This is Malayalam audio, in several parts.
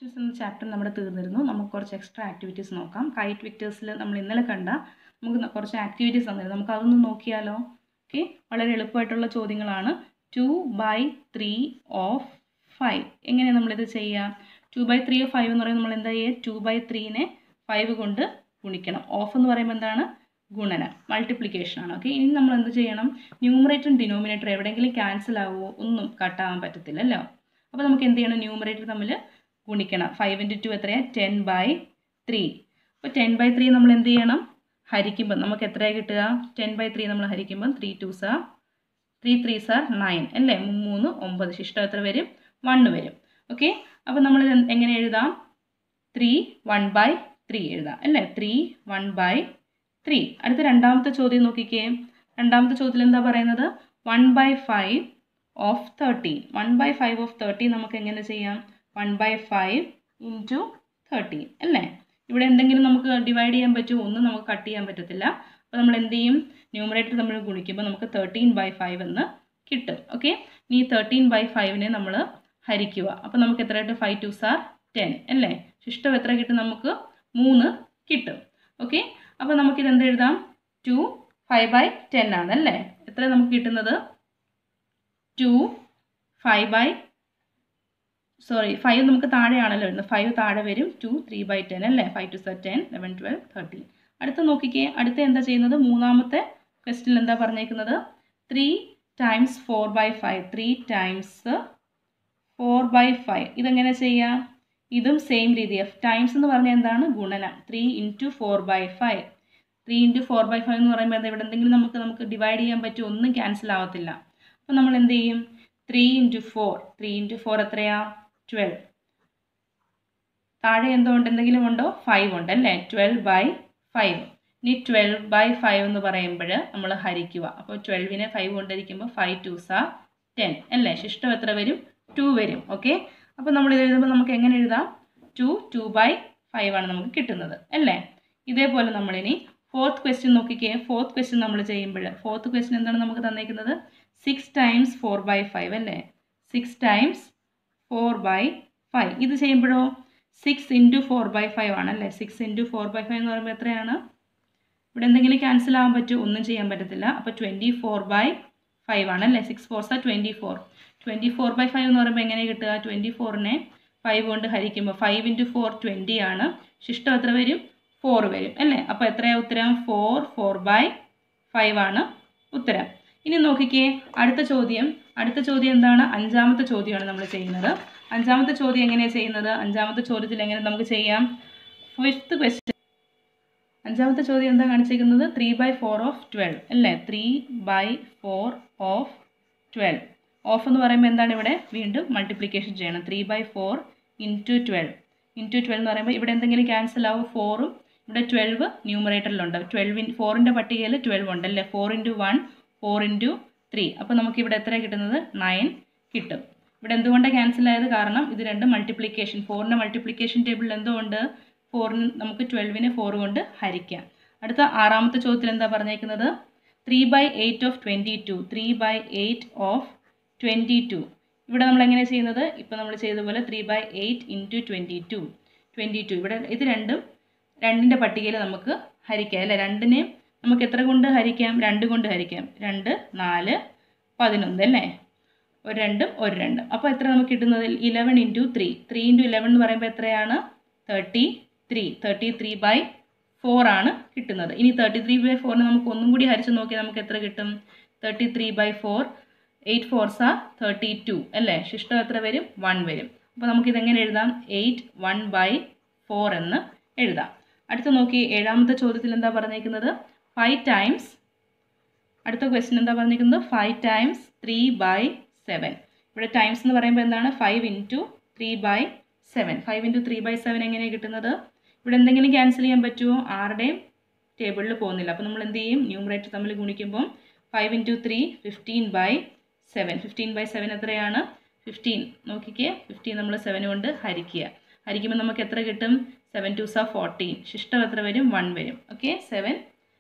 ഫങ്ഷൻസ് എന്ന ചാപ്റ്റർ നമ്മുടെ തീർന്നിരുന്നു നമുക്ക് കുറച്ച് എക്സ്ട്രാ ആക്ടിവിറ്റീസ് നോക്കാം കൈറ്റ് വിക്ടേഴ്സിൽ നമ്മൾ ഇന്നലെ കണ്ട നമുക്ക് ന- കുറച്ച് ആക്ടിവിറ്റീസ് തന്നിരുന്നു നമുക്ക് അതൊന്ന് നോക്കിയാലോ ഓക്കെ വളരെ എളുപ്പമായിട്ടുള്ള ചോദ്യങ്ങളാണ് two by three of five എങ്ങനെയാണ് നമ്മളിത് ചെയ്യുക two by three of five എന്ന് പറയുമ്പോൾ നമ്മൾ എന്താ ചെയ്യുക ടു ബൈ ത്രീനെ ഫൈവ് കൊണ്ട് ഗുണിക്കണം ഓഫ് എന്ന് പറയുമ്പോൾ എന്താണ് ഗുണനം മൾട്ടിപ്ലിക്കേഷൻ ആണ് ഓക്കെ ഇനി നമ്മൾ എന്ത് ചെയ്യണം ന്യൂമറേറ്ററും ഡിനോമിനേറ്റർ എവിടെയെങ്കിലും ക്യാൻസൽ ആവുമോ ഒന്നും കട്ടാവാൻ പറ്റത്തില്ലല്ലോ അപ്പോൾ നമുക്ക് എന്ത് ചെയ്യണം ന്യൂമറേറ്റർ തമ്മിൽ ഗുണിക്കണം ഫൈവ് ഇൻറ്റു ടു എത്രയാണ് ടെൻ ബൈ ത്രീ അപ്പോൾ ടെൻ ബൈ ത്രീ നമ്മൾ എന്ത് ചെയ്യണം ഹരിക്കുമ്പോൾ നമുക്ക് എത്രയാണ് കിട്ടുക ടെൻ ബൈ ത്രീ നമ്മൾ ഹരിക്കുമ്പോൾ three twos are three threes are nine അല്ലേ മൂന്ന് ഒമ്പത് ശിഷ്ടം എത്ര വരും വണ്ണ് വരും ഓക്കെ അപ്പോൾ നമ്മൾ ഇത് എങ്ങനെ എഴുതാം ത്രീ വൺ ബൈ ത്രീ എഴുതാം അല്ലേ ത്രീ വൺ ബൈ ത്രീ അടുത്ത രണ്ടാമത്തെ ചോദ്യം നോക്കിക്കേ രണ്ടാമത്തെ ചോദ്യത്തിൽ എന്താ പറയുന്നത് one by five of thirteen one by five of thirteen നമുക്ക് എങ്ങനെ ചെയ്യാം one by five into thirteen അല്ലേ ഇവിടെ എന്തെങ്കിലും നമുക്ക് ഡിവൈഡ് ചെയ്യാൻ പറ്റുമോ ഒന്നും നമുക്ക് കട്ട് ചെയ്യാൻ പറ്റത്തില്ല അപ്പോൾ നമ്മൾ എന്ത് ചെയ്യും ന്യൂമറേറ്റർ നമ്മൾ ഗുണിക്കുമ്പോൾ നമുക്ക് തേർട്ടീൻ ബൈ ഫൈവ് എന്ന് കിട്ടും ഓക്കെ ഇനി തേർട്ടീൻ ബൈ ഫൈവിനെ നമ്മൾ ഹരിക്കുക അപ്പോൾ നമുക്ക് എത്ര കിട്ടും ഫൈവ് ടു സാർ ടെൻ അല്ലേ ശിഷ്ടം എത്ര കിട്ടും നമുക്ക് മൂന്ന് കിട്ടും ഓക്കെ അപ്പോൾ നമുക്കിത് എന്ത് എഴുതാം ടു ഫൈവ് ബൈ ടെൻ ആണ് അല്ലേ എത്ര നമുക്ക് കിട്ടുന്നത് two five by sorry five നമുക്ക് താഴെയാണല്ലോ വരുന്നത് ഫൈവ് താഴെ വരും ടു ത്രീ ബൈ ടെൻ അല്ലേ five twos are ten eleven twelve thirteen അടുത്ത നോക്കിക്കേ അടുത്ത എന്താ ചെയ്യുന്നത് മൂന്നാമത്തെ ക്വസ്റ്റിൽ എന്താ പറഞ്ഞേക്കുന്നത് three times four by five three times four by five ഇതെങ്ങനെ ചെയ്യാം ഇതും സെയിം രീതി എഫ് ടൈംസ് എന്ന് പറഞ്ഞാൽ എന്താണ് ഗുണനം three into four by five three into four by five എന്ന് പറയുമ്പോൾ എന്താ ഇവിടെ എന്തെങ്കിലും നമുക്ക് നമുക്ക് ഡിവൈഡ് ചെയ്യാൻ പറ്റും ഒന്നും ക്യാൻസൽ ആവത്തില്ല അപ്പോൾ നമ്മൾ എന്ത് ചെയ്യും three into four three into four എത്രയാ ട്വൽവ് താഴെ എന്തോ ഉണ്ട് എന്തെങ്കിലും ഉണ്ടോ ഫൈവ് ഉണ്ട് അല്ലേ ട്വൽവ് ബൈ ഫൈവ് ഇനി ട്വൽവ് ബൈ ഫൈവ് എന്ന് പറയുമ്പോൾ നമ്മൾ ഹരിക്കുക അപ്പോൾ ട്വൽവിനെ ഫൈവ് കൊണ്ടിരിക്കുമ്പോൾ ഫൈവ് ടു സാ ടെൻ അല്ലേ ശിഷ്ടം എത്ര വരും ടു വരും ഓക്കെ അപ്പോൾ നമ്മൾ ഇത് എഴുതുമ്പോൾ നമുക്ക് എങ്ങനെ എഴുതാം ടു ടു ബൈ ഫൈവ് ആണ് നമുക്ക് കിട്ടുന്നത് അല്ലേ ഇതേപോലെ നമ്മളിനി ഫോർത്ത് ക്വസ്റ്റ്യൻ നോക്കിക്കേ ഫോർത്ത് ക്വസ്റ്റ്യൻ നമ്മൾ ചെയ്യുമ്പോൾ ഫോർത്ത് ക്വസ്റ്റ്യൻ എന്താണ് നമുക്ക് തന്നേക്കുന്നത് six times four by five അല്ലേ six times four by five ഇത് ചെയ്യുമ്പോഴോ six into four by five ആണല്ലേ six into four by five എന്ന് പറയുമ്പോൾ എത്രയാണ് ഇവിടെ എന്തെങ്കിലും ക്യാൻസൽ ആവാൻ പറ്റുമോ ഒന്നും ചെയ്യാൻ പറ്റത്തില്ല അപ്പോൾ ട്വൻറ്റി ഫോർ ബൈ ഫൈവ് ആണല്ലേ six four sir twenty four twenty four by five എന്ന് പറയുമ്പോൾ എങ്ങനെ കിട്ടുക ട്വൻറ്റി ഫോറിനെ ഫൈവ് കൊണ്ട് ഹരിക്കുമ്പോൾ ഫൈവ് ഇൻറ്റു ഫോർ ട്വൻറ്റി ആണ് ശിഷ്ടം എത്ര വരും ഫോർ വരും അല്ലേ അപ്പോൾ എത്രയാണ് ഉത്തരം ഫോർ ഫോർ ബൈ ഫൈവ് ആണ് ഉത്തരം ഇനി നോക്കിക്കേ അടുത്ത ചോദ്യം അടുത്ത ചോദ്യം എന്താണ് അഞ്ചാമത്തെ ചോദ്യമാണ് നമ്മൾ ചെയ്യുന്നത് അഞ്ചാമത്തെ ചോദ്യം എങ്ങനെയാണ് ചെയ്യുന്നത് അഞ്ചാമത്തെ ചോദ്യത്തിൽ എങ്ങനെ നമുക്ക് ചെയ്യാം ഫിഫ്ത്ത് ക്വസ്റ്റ്യൻ അഞ്ചാമത്തെ ചോദ്യം എന്താ കാണിച്ചിരിക്കുന്നത് three by four of twelve അല്ലേ three by four of twelve of എന്ന് പറയുമ്പോൾ എന്താണ് ഇവിടെ വീണ്ടും മൾട്ടിപ്ലിക്കേഷൻ ചെയ്യണം three by four into twelve into twelve എന്ന് പറയുമ്പോൾ ഇവിടെ എന്തെങ്കിലും ക്യാൻസൽ ആവും ഫോറും ഇവിടെ ട്വൽവ് ന്യൂമറേറ്ററിലുണ്ട് ട്വൽവിൻ ഫോറിൻ്റെ പട്ടികയിൽ ട്വൽവ് ഉണ്ട് അല്ലേ four into one four into three അപ്പോൾ നമുക്ക് ഇവിടെ എത്ര കിട്ടുന്നത് നയൻ കിട്ടും ഇവിടെ എന്തുകൊണ്ടാണ് ക്യാൻസൽ ആയത് കാരണം ഇത് രണ്ടും മൾട്ടിപ്ലിക്കേഷൻ ഫോറിൻ്റെ മൾട്ടിപ്ലിക്കേഷൻ ടേബിളിൽ എന്തോ ഉണ്ട് ഫോറിന് നമുക്ക് ട്വൽവിനെ ഫോർ കൊണ്ട് ഹരിക്കാം അടുത്ത ആറാമത്തെ ചോദ്യത്തിൽ എന്താ പറഞ്ഞേക്കുന്നത് three by eight of twenty two three by eight of twenty two ഇവിടെ നമ്മൾ എങ്ങനെ ചെയ്യുന്നത് ഇപ്പോൾ നമ്മൾ ചെയ്ത പോലെ three by eight into twenty two twenty two ഇവിടെ ഇത് രണ്ടും രണ്ടിൻ്റെ പട്ടികയിൽ നമുക്ക് ഹരിക്കാം അല്ലേ രണ്ടിനെയും നമുക്ക് എത്ര കൊണ്ട് ഹരിക്കാം രണ്ട് കൊണ്ട് ഹരിക്കാം രണ്ട് നാല് പതിനൊന്ന് അല്ലേ ഒരു രണ്ടും ഒരു രണ്ടും അപ്പോൾ എത്ര നമുക്ക് കിട്ടുന്നത് eleven into three three into eleven എന്ന് പറയുമ്പോൾ എത്രയാണ് thirty three thirty three by four ആണ് കിട്ടുന്നത് ഇനി തേർട്ടി ത്രീ ബൈ ഫോറിന് നമുക്ക് ഒന്നും കൂടി ഹരിച്ച് നോക്കിയാൽ നമുക്ക് എത്ര കിട്ടും thirty three by four eight fours ആ തേർട്ടി ടു അല്ലേ ശിഷ്ടം എത്ര വരും വൺ വരും അപ്പോൾ നമുക്കിതെങ്ങനെ എഴുതാം എയ്റ്റ് വൺ ബൈ ഫോർ എന്ന് എഴുതാം അടുത്ത നോക്കി ഏഴാമത്തെ ചോദ്യത്തിൽ എന്താ പറഞ്ഞേക്കുന്നത് ഫൈവ് ടൈംസ് അടുത്ത ക്വസ്റ്റ്യൻ എന്താ പറഞ്ഞിരിക്കുന്നത് five times three by seven ഇവിടെ ടൈംസ് എന്ന് പറയുമ്പോൾ എന്താണ് five into three by seven five into three by seven എങ്ങനെയാണ് കിട്ടുന്നത് ഇവിടെ എന്തെങ്കിലും ക്യാൻസൽ ചെയ്യാൻ പറ്റുമോ ആരുടെയും ടേബിളിൽ പോകുന്നില്ല അപ്പോൾ നമ്മൾ എന്ത് ചെയ്യും ന്യൂമറേറ്റർ തമ്മിൽ ഗുണിക്കുമ്പോൾ five into three fifteen by seven fifteen by seven എത്രയാണ് ഫിഫ്റ്റീൻ നോക്കിക്കേ ഫിഫ്റ്റീൻ നമ്മൾ സെവൻ കൊണ്ട് ഹരിക്കുക ഹരിക്കുമ്പോൾ നമുക്ക് എത്ര കിട്ടും സെവൻ ടു സാ ഫോർട്ടീൻ ശിഷ്ടം എത്ര വരും വൺ വരും ഓക്കെ സെവൻ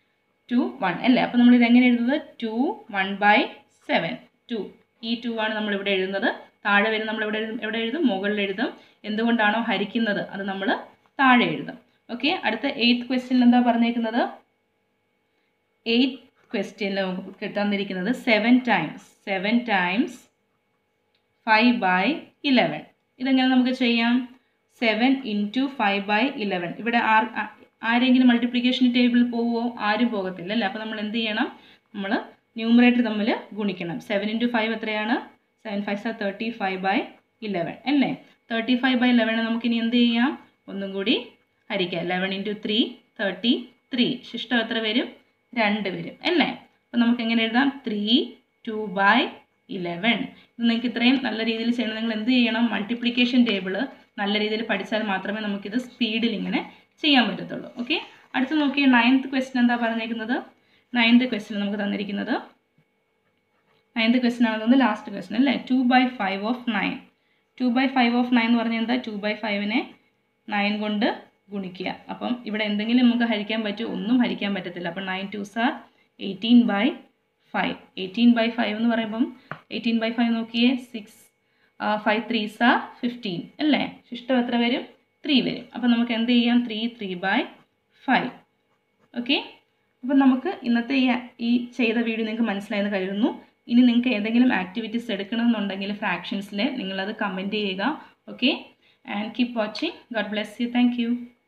ടു വൺ അല്ലേ അപ്പോൾ നമ്മൾ ഇത് എങ്ങനെ എഴുതുന്നത് two one by seven two ഈ ടു ആണ് നമ്മൾ ഇവിടെ എഴുതുന്നത് താഴെ വരും നമ്മൾ എവിടെ എഴുതും എവിടെ എഴുതും മുകളിൽ എഴുതും എന്തുകൊണ്ടാണോ ഹരിക്കുന്നത് അത് നമ്മൾ താഴെ എഴുതും ഓക്കെ അടുത്ത എയ്ത്ത് ക്വസ്റ്റ്യനിൽ എന്താ പറഞ്ഞേക്കുന്നത് എയ്ത്ത് ക്വസ്റ്റ്യനിൽ നമുക്ക് തന്നിരിക്കുന്നത് seven times seven times five by eleven ഇതെങ്ങനെ നമുക്ക് ചെയ്യാം seven into five by eleven ഇവിടെ ആർ ആ- ആരെങ്കിലും മൾട്ടിപ്ലിക്കേഷൻ ടേബിളിൽ പോവുമോ ആരും പോകത്തില്ല അല്ലേ അപ്പോൾ നമ്മൾ എന്ത് ചെയ്യണം നമ്മൾ ന്യൂമറേറ്റർ തമ്മിൽ ഗുണിക്കണം സെവൻ ഇൻറ്റു ഫൈവ് എത്രയാണ് seven fives are thirty five by eleven അല്ലേ തേർട്ടി ഫൈവ് ബൈ ഇലവനെ നമുക്കിനി എന്ത് ചെയ്യാം ഒന്നും കൂടി ഹരിക്കാം eleven into three thirty three ശിഷ്ടം എത്ര വരും രണ്ട് വരും അല്ലേ അപ്പോൾ നമുക്ക് എങ്ങനെ എഴുതാം ത്രീ ടു ബൈ ഇലവൻ ഇത് നിങ്ങൾക്ക് ഇത്രയും നല്ല രീതിയിൽ ചെയ്യണം നിങ്ങൾ എന്ത് ചെയ്യണം മൾട്ടിപ്ലിക്കേഷൻ ടേബിൾ നല്ല രീതിയിൽ പഠിച്ചാൽ മാത്രമേ നമുക്കിത് സ്പീഡിൽ ഇങ്ങനെ ചെയ്യാൻ പറ്റത്തുള്ളൂ ഓക്കെ അടുത്ത് നോക്കിയ നയൻത്ത് ക്വസ്റ്റ്യൻ എന്താ പറഞ്ഞേക്കുന്നത് നയൻത്ത് ക്വസ്റ്റ്യൻ നമുക്ക് തന്നിരിക്കുന്നത് നയൻത്ത് ക്വസ്റ്റ്യൻ ആണ് തോന്നുന്നത് ലാസ്റ്റ് ക്വസ്റ്റ്യൻ അല്ലേ two by five of nine two by five of nine എന്ന് പറഞ്ഞാൽ എന്താ ടു ബൈ ഫൈവിനെ നയൻ കൊണ്ട് ഗുണിക്കുക അപ്പം ഇവിടെ എന്തെങ്കിലും നമുക്ക് ഹരിക്കാൻ പറ്റുമോ ഒന്നും ഹരിക്കാൻ പറ്റത്തില്ല അപ്പം nine twos are eighteen by five eighteen by five എന്ന് പറയുമ്പം എയ്റ്റീൻ ബൈ ഫൈവ് നോക്കിയേ six five threes are fifteen അല്ലേ ശിഷ്ടം എത്ര വരും ത്രീ വരും അപ്പം നമുക്ക് എന്ത് ചെയ്യാം three three by five okay അപ്പം നമുക്ക് ഇന്നത്തെ ഈ ഈ ചെയ്ത വീഡിയോ നിങ്ങൾക്ക് മനസ്സിലായെന്ന് കരുതുന്നു ഇനി നിങ്ങൾക്ക് ഏതെങ്കിലും ആക്ടിവിറ്റീസ് എടുക്കണമെന്നുണ്ടെങ്കിൽ ഫ്രാക്ഷൻസിൽ നിങ്ങളത് കമൻറ്റ് ചെയ്യുക okay and keep watching God bless you thank U